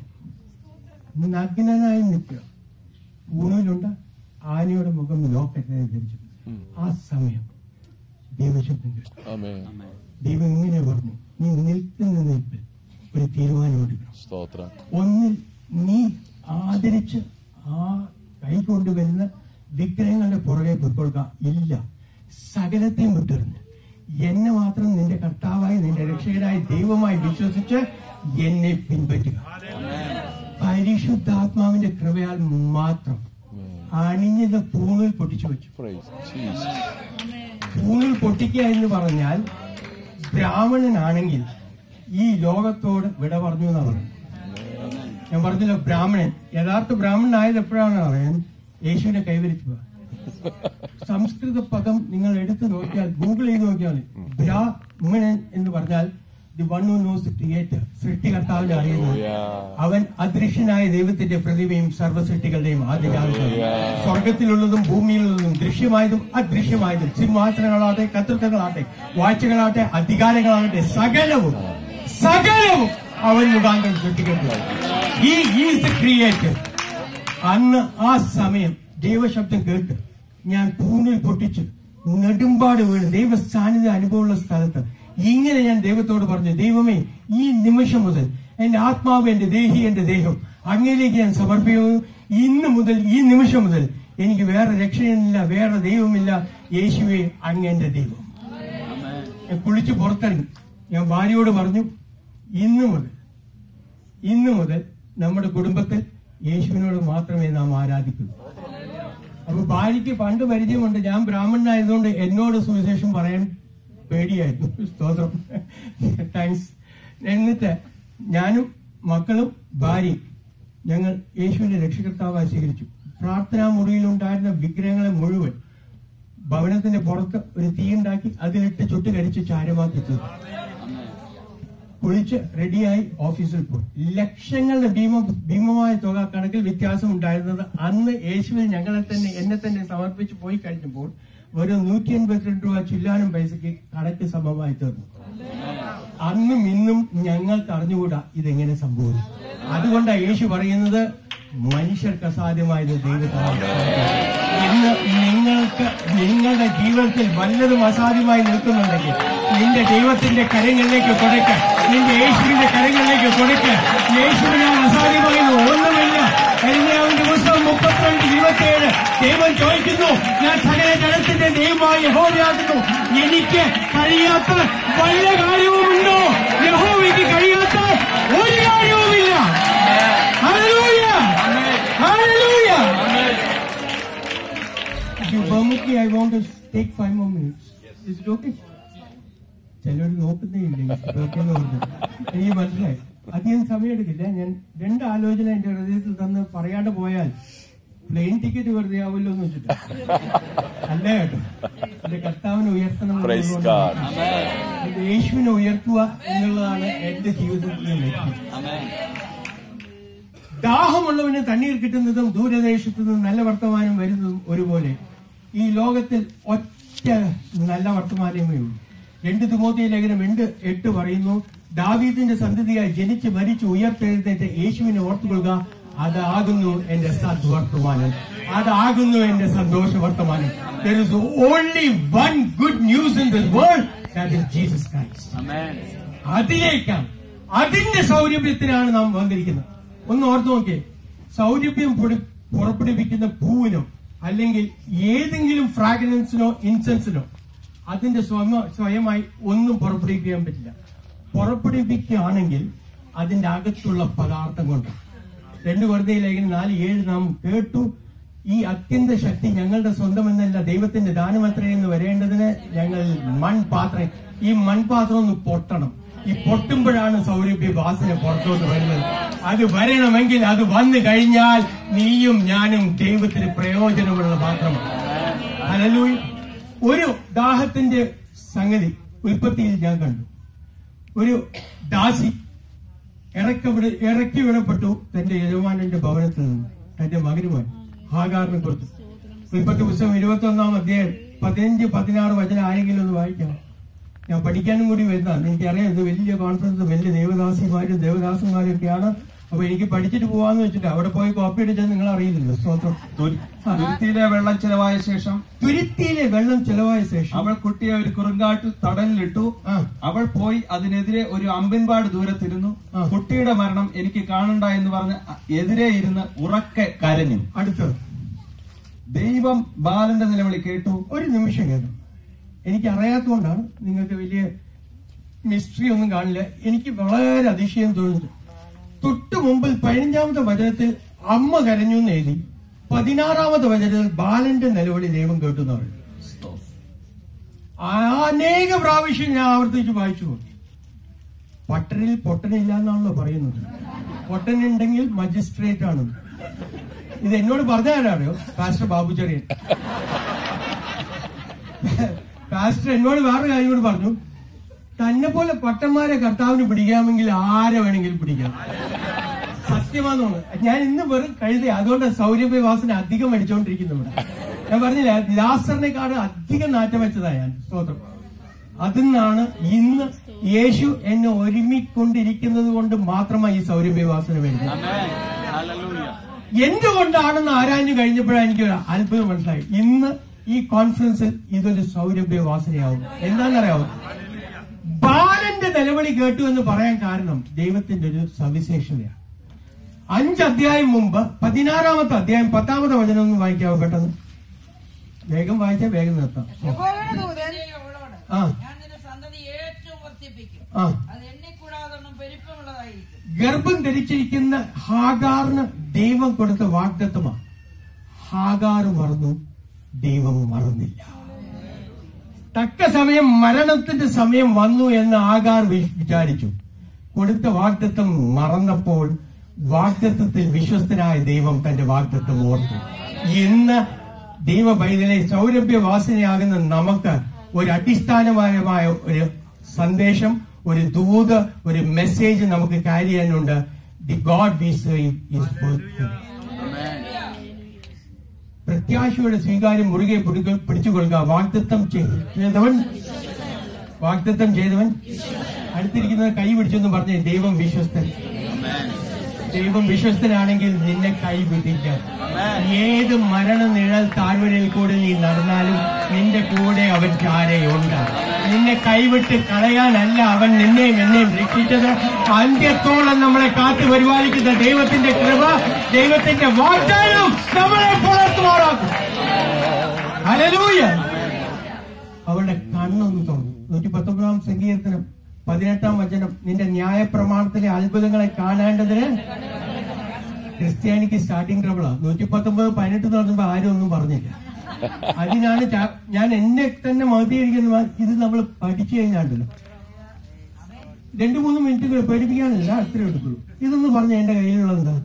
നഗ്നനായി നിൽക്കുക ഊണിലുണ്ട് ആനയുടെ മുഖം ലോക്കറ്റിനെ ധരിച്ചു ആ സമയം ദൈവശബ്ദം കേട്ടു ആമേൻ ദൈവം ഇങ്ങനെ പറഞ്ഞു നീ നിൽക്കുന്ന നിൽപ്പിൽ ഒരു തീരുമാനം എടുക്കണം സ്തോത്രം ഒന്നിൽ നീ ആദരിച്ച് ആ കൈ കൊണ്ടുവരുന്ന വിഗ്രഹങ്ങളുടെ പുറകെ പൊയ്ക്കൊള്ളുക ഇല്ല സകലത്തെയും വിട്ടെറിഞ്ഞ് എന്നെ മാത്രം നിന്റെ കർത്താവായി നിന്റെ രക്ഷകനായി ദൈവമായി വിശ്വസിച്ച് എന്നെ പിൻപറ്റുക പരിശുദ്ധാത്മാവിന്റെ കൃപയാൽ മാത്രം അണിഞ്ഞത് പൂണിൽ പൊട്ടിച്ചു വെച്ചു പ്രൈസ് ജീസസ് പൂണിൽ പൊട്ടിക്കുക എന്ന് പറഞ്ഞാൽ ബ്രാഹ്മണനാണെങ്കിൽ ഈ ലോകത്തോട് വിട പറഞ്ഞു എന്നാ പറയുന്നത് ഞാൻ പറഞ്ഞല്ലോ ബ്രാഹ്മണൻ യഥാർത്ഥ ബ്രാഹ്മണനായത് എപ്പോഴാണ് അറിയാൻ യേശുവിനെ കൈവരിക്കുക സംസ്കൃത പദം നിങ്ങൾ എടുത്തു നോക്കിയാൽ ഗൂഗിൾ ചെയ്ത് നോക്കിയാൽ ബ്രാഹ്മണൻ എന്ന് പറഞ്ഞാൽ the one who knows creator സൃഷ്ടികർത്താവിനെ അറിയുന്നത് അവൻ അദൃശ്യനായ ദൈവത്തിന്റെ പ്രതിമയും സർവ്വസൃഷ്ടികളുടെയും ആദ്യജാതകം സ്വർഗത്തിലുള്ളതും ഭൂമിയിലുള്ളതും ദൃശ്യമായതും അദൃശ്യമായതും സിംഹാസനങ്ങളാട്ടെ കർത്തൃത്വങ്ങളാട്ടെ വാഴ്ചകളാട്ടെ അധികാരങ്ങളാകട്ടെ സകലവും സകലവും അവൻ മുഖാന്തരം സൃഷ്ടിക്കപ്പെട്ടു ഈ ഈസ് ദ ക്രിയേറ്റർ അന്ന് ആ സമയം ദൈവശബ്ദം കേട്ട് ഞാൻ പൂണിൽ പൊട്ടിച്ച് നെടുമ്പാട് വീണ് ദൈവ സാന്നിധ്യ അനുഭവമുള്ള സ്ഥലത്ത് ഇങ്ങനെ ഞാൻ ദൈവത്തോട് പറഞ്ഞു ദൈവമേ ഈ നിമിഷം മുതൽ എന്റെ ആത്മാവ് എന്റെ ദേഹി എന്റെ ദേഹം അങ്ങയിലേക്ക് ഞാൻ സമർപ്പിക്കുന്നു ഇന്ന് മുതൽ ഈ നിമിഷം മുതൽ എനിക്ക് വേറെ രക്ഷയില്ല വേറെ ദൈവമില്ല യേശുവെ അങ്ങെന്റെ ദൈവം ഞാൻ കുളിച്ച് പുറത്തിറങ്ങി ഞാൻ ഭാര്യയോട് പറഞ്ഞു ഇന്ന് മുതൽ ഇന്ന് മുതൽ നമ്മുടെ കുടുംബത്തിൽ യേശുവിനോട് മാത്രമേ നാം ആരാധിക്കൂ അപ്പൊ ഭാര്യയ്ക്ക് പണ്ട് പരിചയമുണ്ട് ഞാൻ ബ്രാഹ്മണനായതുകൊണ്ട് എന്നോട് സുവിശേഷം പറയാൻ പേടിയായിരുന്നു സ്തോത്രം താങ്ക്സ് എന്നിട്ട് ഞാനും മക്കളും ഭാര്യയും ഞങ്ങൾ യേശുവിന്റെ രക്ഷകർത്താവായി സ്വീകരിച്ചു പ്രാർത്ഥനാ മുറിയിലുണ്ടായിരുന്ന വിഗ്രഹങ്ങളെ മുഴുവൻ ഭവനത്തിന്റെ പുറത്ത് ഒരു തീയുണ്ടാക്കി അതിലിട്ട് ചുട്ട് കരിച്ച് ചാരമാക്കി തീർന്നു കുളിച്ച് റെഡിയായി ഓഫീസിൽ പോയി ലക്ഷങ്ങളുടെ ഭീമ ഭീമമായ തുക കണക്കിൽ വ്യത്യാസം ഉണ്ടായിരുന്നത് അന്ന് യേശുവിൽ ഞങ്ങളെ തന്നെ എന്നെ തന്നെ സമർപ്പിച്ച് പോയി കഴിഞ്ഞപ്പോൾ വെറും നൂറ്റി എൺപത്തിരണ്ട് രൂപ ചില്ലാനും പൈസക്ക് കണക്ക് സമമായി തീർന്നു അന്നും ഇന്നും ഞങ്ങൾക്ക് അറിഞ്ഞുകൂടാ ഇതെങ്ങനെ സംഭവിച്ചു അതുകൊണ്ടാണ് യേശു പറയുന്നത് മനുഷ്യർക്ക് അസാധ്യമായത് ദൈവത്തിന് ഇന്ന് നിങ്ങൾക്ക് നിങ്ങളുടെ ജീവിതത്തിൽ വല്ലതും അസാധ്യമായി നിൽക്കുന്നുണ്ടെങ്കിൽ നിന്റെ ദൈവത്തിന്റെ കരങ്ങളിലേക്ക് കൊടുക്ക നിന്റെ യേശുവിന്റെ കരങ്ങളിലേക്ക് കൊടുക്ക യേശുവിനാൽ അസാധ്യമായി ഒന്നുമില്ല എരിഞ്ഞാവിന്റെ പുസ്തകം മുപ്പത്തിരണ്ട് ഇരുപത്തിയേഴ് ദൈവം ചോദിക്കുന്നു ഞാൻ സകല ജനത്തിന്റെ ദൈവമായി യഹോവയാകുന്നു എനിക്ക് കഴിയാത്ത വല്ല കാര്യവുമുണ്ടോ യഹോവയ്ക്ക് കഴിയാത്ത ഒരു കാര്യവുമില്ല Hallelujah! Hallelujah! Bhumiki, I want to take five more minutes. Is it okay? ചിലർ നോക്കുന്നേ ഇല്ല ഓക്കെ എന്ന് പറഞ്ഞു എനിക്ക് മനസ്സിലായി അധികം സമയമെടുക്കില്ല ഞാൻ രണ്ട് ആലോചന എന്റെ ഹൃദയത്തിൽ തന്ന് പറയാണ്ട് പോയാൽ പ്ലെയിൻ ടിക്കറ്റ് വെറുതെ ആവുമല്ലോ എന്ന് വെച്ചിട്ട് അല്ല കേട്ടോ എന്റെ കർത്താവിനെ ഉയർത്തണം Praise എന്നുള്ളതുകൊണ്ട് God. എന്റെ യേശുവിനെ ഉയർത്തുക എന്നുള്ളതാണ് എന്റെ ജീവിതത്തിലെ ലക്ഷ്യം ദാഹമുള്ളവന് തണ്ണീർ കിട്ടുന്നതും ദൂരദേശത്തു നിന്ന് നല്ല വർത്തമാനം വരുന്നതും ഒരുപോലെ ഈ ലോകത്തിൽ ഒറ്റ നല്ല വർത്തമാനമേ ഉള്ളൂ രണ്ട് തിമോത്തി ലേഖനം രണ്ട് എട്ട് പറയുന്നു ദാവീദിന്റെ സന്തതിയായി ജനിച്ച് മരിച്ച് ഉയർത്തെഴുന്നേറ്റ് യേശുവിനെ ഓർത്തുകൊള്ളുക അതാകുന്നു എന്റെ സദ്വർത്തമാനം അതാകുന്നു എന്റെ സന്തോഷ വർത്തമാനം there is only one good news in this world that is Jesus Christ അതിലേക്കാണ് അതിന്റെ സൗരഭ്യത്തിനാണ് നാം വന്നിരിക്കുന്നത് ഒന്ന് ഓർത്ത് നോക്കിയേ സൗരഭ്യം പൊടി- പുറപ്പെടുവിക്കുന്ന പൂവിനോ അല്ലെങ്കിൽ ഏതെങ്കിലും ഫ്രാഗ്രൻസിനോ ഇൻസെൻസിനോ അതിന്റെ സ്വമ സ്വയമായി ഒന്നും പുറപ്പെടുവിക്കാൻ പറ്റില്ല പുറപ്പെടുവിക്കുകയാണെങ്കിൽ അതിന്റെ അകത്തുള്ള പദാർത്ഥം കൊണ്ട് രണ്ട് വെറുതെ ലേഖനം നാല് ഏഴ് നാം കേട്ടു ഈ അത്യന്ത ശക്തി ഞങ്ങളുടെ സ്വന്തം എന്നല്ല ദൈവത്തിന്റെ ദാനമത്രേ എന്ന് വരേണ്ടതിന് ഞങ്ങൾ മൺപാത്രം ഈ മൺപാത്രം ഒന്ന് പൊട്ടണം ഈ പൊട്ടുമ്പോഴാണ് സൗരഭ്യ വാസന പുറത്തോട്ട് വരുന്നത് അത് വരണമെങ്കിൽ അത് വന്നു കഴിഞ്ഞാൽ നീയും ഞാനും ദൈവത്തിന് പ്രയോജനമുള്ള പാത്രമാണ് ഹല്ലേലൂയ. ഒരു ദാഹത്തിന്റെ സംഗതി ഉൽപ്പത്തിയിൽ ഞാൻ കണ്ടു ഒരു ദാസി ഇറക്കവിട ഇറക്കി വിടപ്പെട്ടു തന്റെ യജമാനന്റെ ഭവനത്തിൽ നിന്ന് തന്റെ മകനുമായി ഹാഗാറിനെ കൊടുത്തു ഉൽപ്പത്തി പുസ്തകം ഇരുപത്തി ഒന്നാം അധ്യായം പതിനഞ്ച് പതിനാറ് വചനം ആരെങ്കിലും ഒന്ന് വായിക്കണം ഞാൻ പഠിക്കാനും കൂടി വരുന്നതാണ് എനിക്കറിയാം ഇത് വലിയ കോൺഫറൻസ് വലിയ ദേവദാസിമാരും ദേവദാസന്മാരും ഒക്കെയാണ് അപ്പൊ എനിക്ക് പഠിച്ചിട്ട് പോവാന്ന് വെച്ചിട്ട് അവിടെ പോയി കോപ്പി അടിച്ചാൽ നിങ്ങൾ അറിയില്ലല്ലോ സ്തോത്രം തുരു- തുരുത്തിയിലെ വെള്ളം ചെലവായ ശേഷം തുരുത്തിയിലെ വെള്ളം ചെലവായ ശേഷം അവൾ കുട്ടിയെ ഒരു കുറുങ്കാട്ടിൽ തടലിലിട്ടു ആ അവൾ പോയി അതിനെതിരെ ഒരു അമ്പിൻപാട് ദൂരത്തിരുന്നു ആ. കുട്ടിയുടെ മരണം എനിക്ക് കാണണ്ട എന്ന് പറഞ്ഞ് എതിരെ ഇരുന്ന് ഉറക്കെ കരഞ്ഞു അടുത്തത് ദൈവം ബാലന്റെ നിലവിളി കേട്ടു ഒരു നിമിഷം കേട്ടോ എനിക്ക് അറിയാത്തതുകൊണ്ടാണ് നിങ്ങൾക്ക് വലിയ മിസ്റ്ററി ഒന്നും കാണില്ല എനിക്ക് വളരെ അതിശയം തോന്നുന്നു തൊട്ടു മുമ്പിൽ പതിനഞ്ചാമത്തെ വചനത്തിൽ അമ്മ കരഞ്ഞു എന്ന് എഴുതി പതിനാറാമത്തെ വചനത്തിൽ ബാലന്റെ നിലവിളി ദൈവം കേട്ടു എന്ന് പറയുന്നു അനേക പ്രാവശ്യം ഞാൻ ആവർത്തിച്ച് വായിച്ചു നോക്കി പട്ടണിൽ പൊട്ടനില്ല എന്നാണല്ലോ പറയുന്നത് പൊട്ടനുണ്ടെങ്കിൽ മജിസ്ട്രേറ്റ് ആണ് ഇത് എന്നോട് പറഞ്ഞാലോ പാസ്റ്റർ ബാബു ചെറിയൻ പാസ്റ്റർ എന്നോട് വേറൊരു കാര്യം കൂടി പറഞ്ഞു തന്നെ പോലെ പട്ടന്മാരെ കർത്താവിന് പിടിക്കാമെങ്കിൽ ആരെ വേണമെങ്കിലും പിടിക്കാം സത്യമാണെന്ന് ഞാൻ ഇന്ന് വെറും കഴുത അതുകൊണ്ട് സൗരഭ്യവാസന അധികം അടിച്ചുകൊണ്ടിരിക്കുന്നു ഇവിടെ ഞാൻ പറഞ്ഞില്ല ലാസറിനെക്കാട് അധികം നാറ്റം വെച്ചതാ ഞാൻ സ്തോത്രം അതിന്നാണ് ഇന്ന് യേശു എന്നെ ഒരുമിക്കൊണ്ടിരിക്കുന്നത് കൊണ്ട് മാത്രമായി ഈ സൗരഭ്യവാസന വരുന്നത് എന്തുകൊണ്ടാണെന്ന് ആരാഞ്ഞു കഴിഞ്ഞപ്പോഴാണ് എനിക്ക് ഒരു അത്ഭുതം മനസ്സിലായി ഇന്ന് ഈ കോൺഫറൻസിൽ ഇതൊരു സൗരഭ്യ വാസനയാവും എന്താണെന്നറിയാവോ ബാലന്റെ നിലവിളി കേട്ടു എന്ന് പറയാൻ കാരണം ദൈവത്തിന്റെ ഒരു സവിശേഷതയാണ് അഞ്ച് അധ്യായം മുമ്പ് പതിനാറാമത്തെ അധ്യായം പത്താമത്തെ വചനം ഒന്ന് വായിക്കാവോ പെട്ടെന്ന് വേഗം വായിച്ചാൽ വേഗം നിർത്താം യഹോവയുടെ ദൂതൻ അവളോട്, ആ ഞാൻ നിന്റെ സന്തതി ഏറ്റവും വർദ്ധിപ്പിക്കും ആ അത് എണ്ണിക്കൂടാതെ പെരുപ്പമുള്ളതായിരിക്കും ഗർഭം ധരിച്ചിരിക്കുന്ന ഹാഗാറിന് ദൈവം കൊടുത്ത വാഗ്ദത്വമാണ് ഹാഗാർ മറന്നു ദൈവം മറന്നില്ല തക്ക സമയം മരണത്തിന്റെ സമയം വന്നു എന്ന് ആകാർ വി- വിചാരിച്ചു കൊടുത്ത വാഗ്ദത്വം മറന്നപ്പോൾ വാഗ്ദത്വത്തിൽ വിശ്വസ്തനായ ദൈവം തന്റെ വാഗ്ദത്വം ഓർത്തു ഇന്ന് ദൈവ പൈതലെ സൗരഭ്യവാസനയാകുന്ന നമുക്ക് ഒരു അടിസ്ഥാനപരമായ ഒരു സന്ദേശം ഒരു ദൂത് ഒരു മെസ്സേജ് നമുക്ക് കാരി ചെയ്യാനുണ്ട് the God we serve is faithful പ്രത്യാശയുടെ സ്വീകാര്യം മുറുകെ പിടിക- പിടിച്ചുകൊള്ളുക വാഗ്ദത്തം ചെയ്- ചെയ്തവൻ വാഗ്ദത്തം ചെയ്തവൻ അടുത്തിരിക്കുന്നത് കൈ പിടിച്ചെന്ന് പറഞ്ഞ ദൈവം വിശ്വസ്തൻ ദൈവം വിശ്വസ്തനാണെങ്കിൽ നിന്നെ കൈവിടില്ല ഏത് മരണ നിഴൽ താഴ്വരയിൽ കൂടെ നീ നടന്നാലും നിന്റെ കൂടെ അവൻ ചാരയുണ്ട് നിന്നെ കൈവിട്ട് കളയാനല്ല അവൻ നിന്നെയും എന്നെയും രക്ഷിച്ചത് അന്ത്യത്തോളം നമ്മളെ കാത്തു പരിപാലിക്കുന്ന ദൈവത്തിന്റെ കൃപ ദൈവത്തിന്റെ വാഗ്ദാനം നമ്മളെ പുലർത്തുമാറാക്കും ഹല്ലേലൂയ അവളുടെ കണ്ണൊന്ന് തുറന്നു നൂറ്റി പത്തൊമ്പതാം സങ്കീർത്തനം പതിനെട്ടാം വചനം നിന്റെ ന്യായപ്രമാണത്തിലെ അത്ഭുതങ്ങളെ കാണേണ്ടതിന് ക്രിസ്ത്യാനിക്ക് സ്റ്റാർട്ടിംഗ് ട്രബിളാ നൂറ്റി പത്തൊമ്പത് പതിനെട്ട് തുറന്നപ്പോ ആരും ഒന്നും പറഞ്ഞില്ല അതിനാണ് ചാ- ഞാൻ എന്നെ തന്നെ മഹതീകരിക്കുന്ന ഇത് നമ്മൾ പഠിച്ചു കഴിഞ്ഞാണ്ടല്ലോ രണ്ടു മൂന്ന് മിനിറ്റുകൾ പേടിപ്പിക്കാനില്ല അത്രേ എടുക്കുള്ളൂ ഇതൊന്ന് പറഞ്ഞ എന്റെ കയ്യിലുള്ളത് എന്താ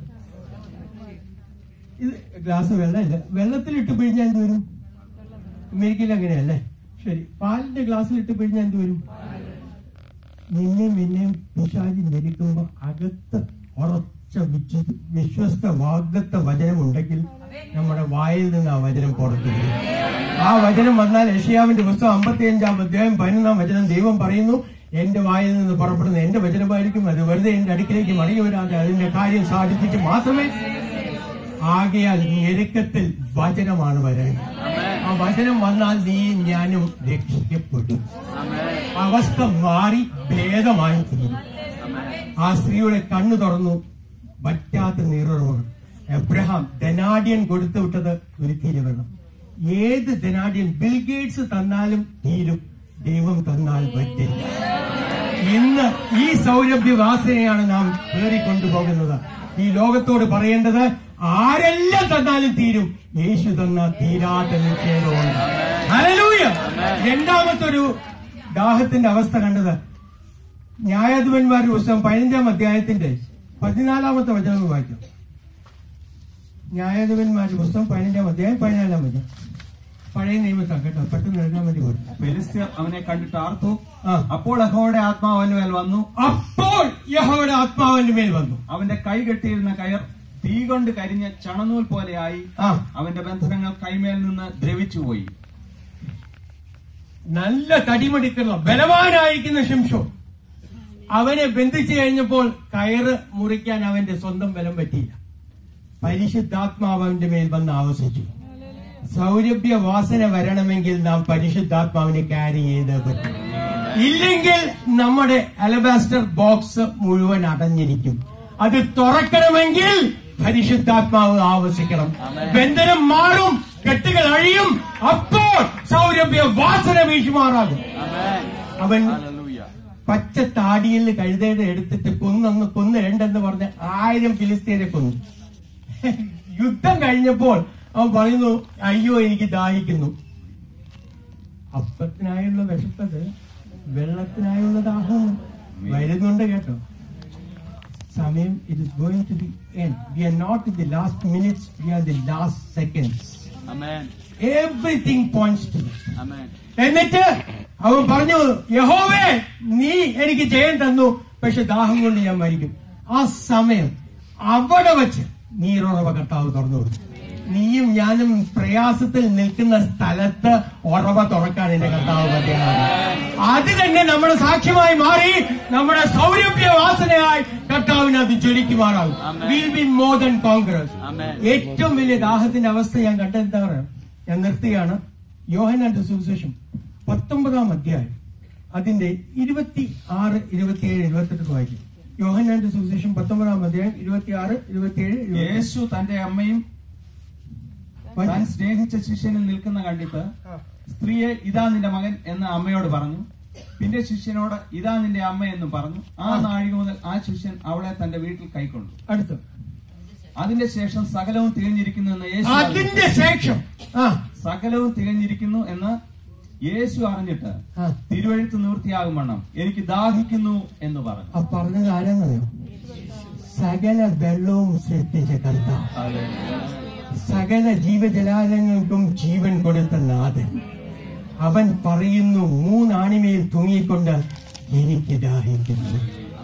ഇത് ഗ്ലാസ് വെള്ളമില്ല വെള്ളത്തിലിട്ട് പിഴിഞ്ഞാൽ എന്ത് വരും അമേരിക്കയിൽ അങ്ങനെയല്ലേ ശരി പാലിന്റെ ഗ്ലാസ്സിലിട്ട് പിഴിഞ്ഞാൽ എന്ത് വരും നിന്നെയും എന്നെയും പിശാചി ധരിക്കുമ്പോ അകത്ത് ഉറച്ച വിശ്വ- വിശ്വസ്ത വാഗ്ദത്ത വചനം ഉണ്ടെങ്കിൽ നമ്മുടെ വായിൽ നിന്ന് ആ വചനം പുറത്തു വരും ആ വചനം വന്നാൽ യഷിയാവിന്റെ പുസ്തകം അമ്പത്തി അഞ്ചാം അധ്യായം പതിനൊന്നാം വചനം ദൈവം പറയുന്നു എന്റെ വായിൽ നിന്ന് പുറപ്പെടുന്ന എന്റെ വചനമായിരിക്കും അത് വെറുതെ എന്റെ അടുക്കിലേക്ക് മടങ്ങി വരാതെ അതിന്റെ കാര്യം സാധിപ്പിച്ച് മാത്രമേ ആകയാൽ ഞെരുക്കത്തിൽ വചനമാണ് വരേണ്ടത് ആ വചനം വന്നാൽ നീ ഞാനും രക്ഷിക്കപ്പെടും അവസ്ഥ മാറി ഭേദമായി തീരും ആ സ്ത്രീയുടെ കണ്ണു തുറന്നു പറ്റാത്ത നീറുറവുകൾ എബ്രഹാം ധനാഢ്യൻ കൊടുത്തു വിട്ടത് ഒരു തീരുവണം ഏത് ധനാഢ്യൻ ബിൽഗേറ്റ്സ് തന്നാലും തീരും ദൈവം തന്നാൽ പറ്റില്ല ഇന്ന് ഈ സൗരഭ്യവാസനയാണ് നാം കയറിക്കൊണ്ടുപോകുന്നത് ഈ ലോകത്തോട് പറയേണ്ടത് ആരെല്ലാം തന്നാലും തീരും യേശു തന്ന തീരാത്ത നിക്ഷേപമുണ്ട് ഹല്ലേലൂയ രണ്ടാമത്തെ ഒരു ദാഹത്തിന്റെ അവസ്ഥ കണ്ടത് ന്യായാധിപന്മാരുടെ പുസ്തകം പതിനഞ്ചാം അധ്യായത്തിന്റെ പതിനാലാമത്തെ വചനം ഒന്ന് വായിക്കാം ന്യായാധിപന്മാരുടെ പുസ്തകം പതിനഞ്ചാം അധ്യായം പതിനാലാം വചനം പഴയ നിയമത്താണ് കേട്ടോ പെട്ടെന്ന് എഴുതാൻ വേണ്ടി പോയി ഫെലിസ്തീർ അവനെ കണ്ടിട്ട് ആർത്തു ആ. അപ്പോൾ യഹോവയുടെ ആത്മാവ് അവന്റെ മേൽ വന്നു അപ്പോൾ യഹോയുടെ ആത്മാവിന്റെ മേൽ വന്നു അവന്റെ കൈ കെട്ടിയിരുന്ന കയർ തീ കൊണ്ട് കരിഞ്ഞ ചണനൂൽ പോലെയായി ആ അവന്റെ ബന്ധനങ്ങൾ കൈമേൽ നിന്ന് ദ്രവിച്ചുപോയി നല്ല തടിമെടുക്കുന്ന ബലവാനായിരിക്കുന്ന ശിംഷോ അവനെ ബന്ധിച്ചു കഴിഞ്ഞപ്പോൾ കയറ് മുറിക്കാൻ അവന്റെ സ്വന്തം ബലം പറ്റിയില്ല പരിശുദ്ധാത്മാവ് അവന്റെ മേൽ വന്ന് ആവസിച്ചു സൗരഭ്യ വാസന വരണമെങ്കിൽ നാം പരിശുദ്ധാത്മാവിനെ ക്യാരി ചെയ്ത് പറ്റും ഇല്ലെങ്കിൽ നമ്മുടെ അലബാസ്റ്റർ ബോക്സ് മുഴുവൻ അടഞ്ഞിരിക്കും അത് തുറക്കണമെങ്കിൽ പരിശുദ്ധാത്മാവ് ആവസിക്കണം ബന്ധനം മാറും കെട്ടുകൾ അഴിയും അപ്പോൾ സൗരഭ്യ വാസന വീശുമാറാകും അവൻ പച്ച താടിയിൽ കഴുതയുടെ എടുത്തിട്ട് കൊന്നൊന്ന് കൊന്ന് രണ്ടെന്ന് പറഞ്ഞ് ആയിരം ഫിലിസ്തീനെ കൊന്നു യുദ്ധം കഴിഞ്ഞപ്പോൾ അവൻ പറയുന്നു അയ്യോ എനിക്ക് ദാഹിക്കുന്നു അപ്പത്തിനായുള്ള വിശപ്പത് വെള്ളത്തിനായുള്ള ദാഹവും വരുന്നുണ്ട് കേട്ടോ സമയം it is going to be end we are not in the last minutes we are the last seconds everything points to എന്നിട്ട് അവൻ പറഞ്ഞു യഹോവേ നീ എനിക്ക് ജയം തന്നു പക്ഷെ ദാഹം കൊണ്ട് ഞാൻ മരിക്കും ആ സമയം അവിടെ വച്ച് നീരുറവ കർത്താവ് തുറന്നു കൊടുത്തു നീയും ഞാനും പ്രയാസത്തിൽ നിൽക്കുന്ന സ്ഥലത്ത് ഉറവ തുറക്കാൻ എന്റെ കർത്താവ് പറ്റിയാണ് അത് തന്നെ നമ്മുടെ സാക്ഷ്യമായി മാറി നമ്മുടെ സൗരഭ്യ വാസനയായി കർത്താവിന് അത് ജ്വലിക്കുമാറാകും will be more than conquerors ഏറ്റവും വലിയ ദാഹത്തിന്റെ അവസ്ഥ ഞാൻ കണ്ടെന്താ പറയാം ഞാൻ നിർത്തുകയാണ് യോഹനാന്റെ സുവിശേഷം പത്തൊമ്പതാം അധ്യായം അതിന്റെ ഇരുപത്തി ആറ് ഇരുപത്തിയേഴ് ഇരുപത്തെട്ട് വായിക്കും യോഹനാന്റെ സുവിശേഷം പത്തൊമ്പതാം അധ്യായം ഇരുപത്തി ആറ് ഇരുപത്തിയേഴ് യേശു തന്റെ അമ്മയും താൻ സ്നേഹിച്ച ശിഷ്യനും നിൽക്കുന്ന കണ്ടിട്ട് സ്ത്രീയെ ഇതാ നിന്റെ മകൻ എന്ന് അമ്മയോട് പറഞ്ഞു പിന്നെ ശിഷ്യനോട് ഇതാ നിന്റെ അമ്മ എന്നും പറഞ്ഞു ആ നാഴിക മുതൽ ആ ശിഷ്യൻ അവളെ തന്റെ വീട്ടിൽ കൈക്കൊണ്ടു അടുത്ത് അതിന്റെ ശേഷം സകലവും തികഞ്ഞിരിക്കുന്നു എന്ന് യേശു അറിഞ്ഞു. അതിന്റെ ശേഷം ആ സകലവും തികഞ്ഞിരിക്കുന്നു എന്ന് യേശു അറിഞ്ഞിട്ട് ആ തിരുവഴുത്ത് നിവൃത്തിയാകും വണ്ണം എനിക്ക് ദാഹിക്കുന്നു എന്ന് പറഞ്ഞു ആ പറഞ്ഞത് ആരാന്നറിയോ സകല വെള്ളവും സൃഷ്ടിച്ച കർത്താവ് സകല ജീവജലാലയങ്ങൾക്കും ജീവൻ കൊടുത്ത നാഥൻ അവൻ പറയുന്നു മൂന്നാണിമയിൽ തൂങ്ങിക്കൊണ്ട് എനിക്ക് ദാഹിക്കുന്നു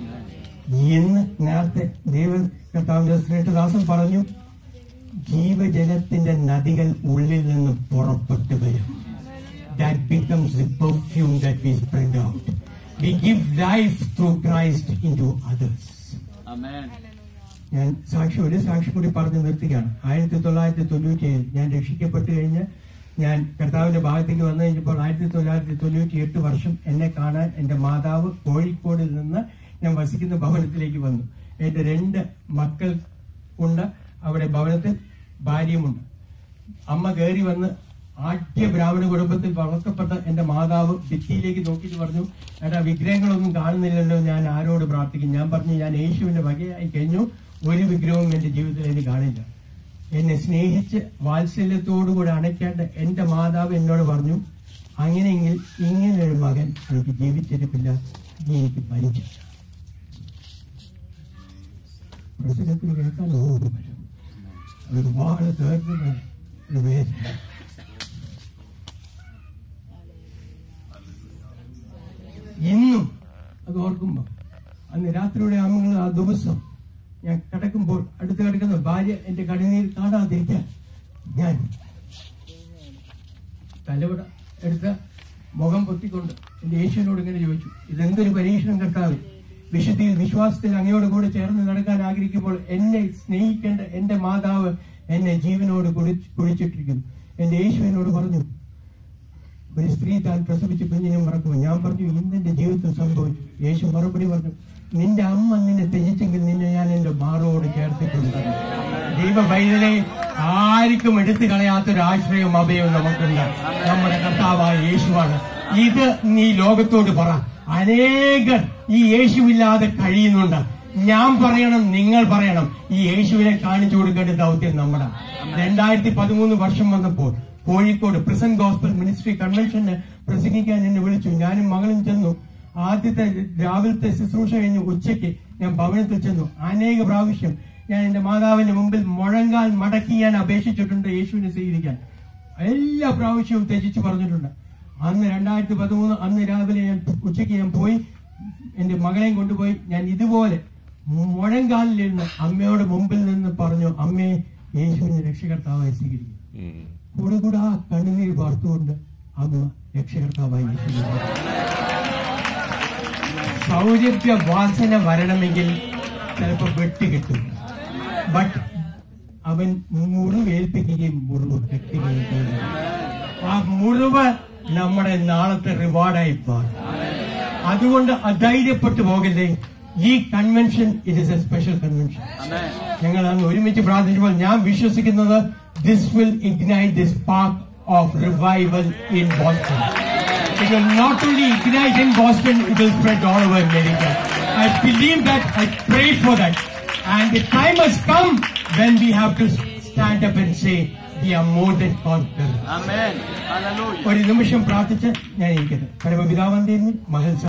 ഇന്ന് നേരത്തെ ദൈവ കർത്താവിന്റെ ശ്രേഷ്ഠദാസൻ പറഞ്ഞു ജീവജലത്തിന്റെ നദികൾ ഉള്ളിൽ നിന്ന് പുറപ്പെട്ടു വരും that becomes the perfume that we spread out. We give life through Christ into others. ഞാൻ സാക്ഷി ഒരു സാക്ഷി കൂടി പറഞ്ഞു നിർത്തുകയാണ് ആയിരത്തി തൊള്ളായിരത്തി തൊണ്ണൂറ്റി ഏഴ് ഞാൻ രക്ഷിക്കപ്പെട്ടു കഴിഞ്ഞ് ഞാൻ കർത്താവിന്റെ ഭാഗത്തേക്ക് വന്നു കഴിഞ്ഞപ്പോൾ ആയിരത്തി തൊള്ളായിരത്തി തൊണ്ണൂറ്റി എട്ട് വർഷം എന്നെ കാണാൻ എന്റെ മാതാവ് കോഴിക്കോടിൽ നിന്ന് ഞാൻ വസിക്കുന്ന ഭവനത്തിലേക്ക് വന്നു എന്റെ രണ്ട് മക്കൾ ഉണ്ട് അവിടെ ഭവനത്തിൽ ഭാര്യയുമുണ്ട് അമ്മ കയറി വന്ന് ആദ്യ ബ്രാഹ്മണ കുടുംബത്തിൽ വളർത്തപ്പെട്ട എന്റെ മാതാവ് ഭിത്തിയിലേക്ക് നോക്കിയിട്ട് പറഞ്ഞു എടാ വിഗ്രഹങ്ങളൊന്നും കാണുന്നില്ലല്ലോ ഞാൻ ആരോട് പ്രാർത്ഥിക്കും ഞാൻ പറഞ്ഞു ഞാൻ യേശുവിന്റെ വകയായി കഴിഞ്ഞു ഒരു വിഗ്രഹവും എന്റെ ജീവിതത്തിൽ എനിക്ക് കാണില്ല എന്നെ സ്നേഹിച്ച് വാത്സല്യത്തോടുകൂടി അണയ്ക്കേണ്ട എന്റെ മാതാവ് എന്നോട് പറഞ്ഞു അങ്ങനെയെങ്കിൽ ഇങ്ങനെ ഒരു മകൻ എനിക്ക് ജീവിച്ചിരിപ്പില്ല നീ എനിക്ക് മരിച്ചില്ല പ്രസംഗത്തിൽ കേൾക്കാൻ ഓർമ്മ വരും ഒരുപാട് തീർക്കുന്ന ഒരു വേദന ഇന്നും അത് ഓർക്കുമ്പോ അന്ന് രാത്രിയുടെ അമ്മങ്ങൾ ആ ദിവസം ഞാൻ കിടക്കുമ്പോൾ അടുത്ത് കിടക്കുന്ന ഭാര്യ എന്റെ കണ്ണുനീർ കാണാതിരിക്കാൻ ഞാൻ തലവിട എടുത്ത മുഖം പൊത്തിക്കൊണ്ട് എന്റെ യേശുവിനോട് ഇങ്ങനെ ചോദിച്ചു ഇതെന്തൊരു പരീക്ഷണം കർത്താവ് വിശുദ്ധിയിൽ വിശ്വാസത്തിൽ അങ്ങയോട് കൂടെ ചേർന്ന് നടക്കാൻ ആഗ്രഹിക്കുമ്പോൾ എന്നെ സ്നേഹിക്കേണ്ട എന്റെ മാതാവ് എന്നെ ജീവനോട് കുളിച്ച് കുളിച്ചിട്ടിരിക്കുന്നു എന്റെ യേശുവിനോട് പറഞ്ഞു ഒരു സ്ത്രീ താൻ പ്രസവിച്ച് കുഞ്ഞിനെ മറക്കുമോ ഞാൻ പറഞ്ഞു ഇന്നെന്റെ ജീവിതത്തിൽ സംഭവിച്ചു യേശു മറുപടി പറഞ്ഞു നിന്റെ അമ്മ നിന്നെ ത്യജിച്ചെങ്കിൽ നിന്നെ ഞാൻ എന്റെ മാറോട് ചേർത്തിട്ടുണ്ട് ദൈവ വൈദ്യനെ ആർക്കും എടുത്തു കളയാത്തൊരു ആശ്രയവും അഭയവും നമുക്കുണ്ട് നമ്മുടെ കർത്താവായ യേശുവാണ് ഇത് നീ ലോകത്തോട് പറ അനേകർ ഈ യേശുവില്ലാതെ കഴിയുന്നുണ്ട് ഞാൻ പറയണം നിങ്ങൾ പറയണം ഈ യേശുവിനെ കാണിച്ചു കൊടുക്കേണ്ട ദൗത്യം നമ്മുടെ രണ്ടായിരത്തി പതിമൂന്ന് വർഷം വന്നപ്പോൾ കോഴിക്കോട് പ്രസന്റ് ഗോസ്പൽ മിനിസ്ട്രി കൺവെൻഷന് പ്രസംഗിക്കാൻ എന്നെ വിളിച്ചു ഞാനും മകളും ചെന്നു ആദ്യത്തെ രാവിലത്തെ ശുശ്രൂഷ കഴിഞ്ഞ് ഉച്ചയ്ക്ക് ഞാൻ ഭവനത്തിൽ ചെന്നു അനേക പ്രാവശ്യം ഞാൻ എന്റെ മാതാവിന്റെ മുമ്പിൽ മുഴങ്കാൽ മടക്കി ഞാൻ അപേക്ഷിച്ചിട്ടുണ്ട് യേശുവിനെ സ്വീകരിക്കാൻ എല്ലാ പ്രാവശ്യവും ത്യജിച്ചു പറഞ്ഞിട്ടുണ്ട് അന്ന് രണ്ടായിരത്തി പതിമൂന്ന് അന്ന് രാവിലെ ഞാൻ ഉച്ചയ്ക്ക് ഞാൻ പോയി എന്റെ മകളെയും കൊണ്ടുപോയി ഞാൻ ഇതുപോലെ മുഴങ്കാലിലിരുന്ന് അമ്മയുടെ മുമ്പിൽ നിന്ന് പറഞ്ഞു അമ്മയെ യേശുവിനെ രക്ഷകർത്താവായി സ്വീകരിക്കും കൂടെ കൂടെ ആ കണ്ണുനീർ വാർത്തുകൊണ്ട് അമ്മ രക്ഷകർത്താവായി യേശുവിനെ സൗരഭ്യ വാസന വരണമെങ്കിൽ ചിലപ്പോ വെട്ടി കിട്ടും ബട്ട് അവൻ മുറിവേൽപ്പിക്കുകയും മുറിവ് കെട്ടുകയും ചെയ്യും ആ മുറിവ് നമ്മുടെ നാളത്തെ റിവാർഡായി മാറും അതുകൊണ്ട് അധൈര്യപ്പെട്ടു പോകല്ലേ ഈ convention it is a special convention ഞങ്ങൾ അന്ന് ഒരുമിച്ച് പ്രാർത്ഥിച്ചപ്പോൾ ഞാൻ വിശ്വസിക്കുന്നത് this will ignite the spark of revival in Boston It will not only ignite in Boston, it will spread all over America. I believe that, I pray for that. And the time has come when we have to stand up and say, we are more than conquerors. Amen. Hallelujah. ഒരു നിമിഷം പ്രാർത്ഥിച്ച് ഞാൻ ഇരിക്കട്ടെ പരമപിതാവന്തി മഹൽ